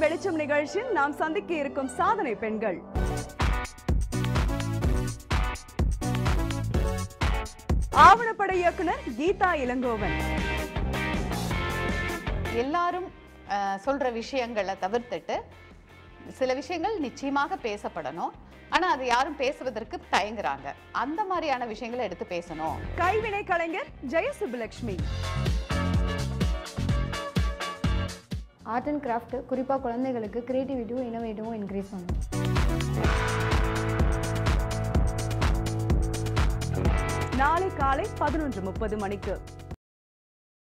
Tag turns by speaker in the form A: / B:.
A: வெளிச்சம் நிகழ்ச்சியில் நாம் சந்திக்க இருக்கும் சாதனை பெண்கள் ஆவணப்பட இயக்குனர் கீதா இளங்கோவன்
B: எல்லாரும் அஹ், சொல்ற விஷயங்களை தவிர்த்துட்டு சில விஷயங்கள் நிச்சயமாக பேசப்படணும் ஆனா அது யாரும் பேசுவதற்கு தயங்குறாங்க அந்த மாதிரியான விஷயங்களை எடுத்து பேசணும்
A: கைவினை கலைஞர் ஜெயசுப்புலட்சுமி
C: ஆர்ட் அண்ட் கிராஃப்ட் குறிப்பாக குழந்தைகளுக்கு க்ரியேட்டிவிட்டியும் இனோவேட்டிவும் இன்க்ரீஸ் பண்ணும்
A: நாளை காலை பதினொன்று முப்பது மணிக்கு